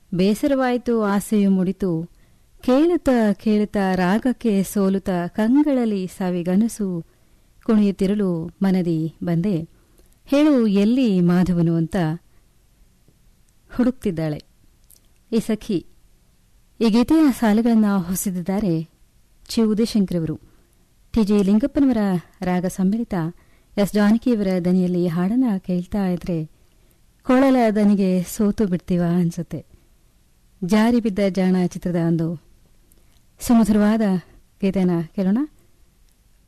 ಬೇಸರವಾಯಿತು ಆಸೆಯು ಮುಡಿತು ಕೇಳುತ್ತಾ ಕೇಳುತ್ತಾ ರಾಗಕ್ಕೆ ಸೋಲುತ್ತಾ ಕಂಗಳಲ್ಲಿ ಸಾವಿಗನಸು ಕುಣಿಯುತ್ತಿರಲು ಮನದಿ ಬಂದೆ ಹೇಳು ಎಲ್ಲಿ ಮಾಧವನು ಅಂತ ಹುಡುಕ್ತಿದ್ದಾಳೆ ಈ ಸಖಿ ಈ ಗೀತೆಯ ಸಾಲುಗಳನ್ನು ಹೊಸದಿದ್ದಾರೆ ಚಿ ಉದಯಶಂಕರವರು ಟಿ ಜಿ ಲಿಂಗಪ್ಪನವರ ರಾಗ ಸಮ್ಮಿಳಿತ ಎಸ್ ಜಾನಕಿಯವರ ದನಿಯಲ್ಲಿ ಹಾಡನ್ನ ಕೇಳ್ತಾ ಇದ್ರೆ ಕೊಳಲ ದನಿಗೆ ಸೋತು ಬಿಡ್ತೀವ ಅನ್ಸುತ್ತೆ ಜಾರಿ ಬಿದ್ದ ಜಾಣ ಚಿತ್ರದ ಒಂದು ಸುಮಧುರವಾದ ಗೀತೆನ ಕೇಳೋಣ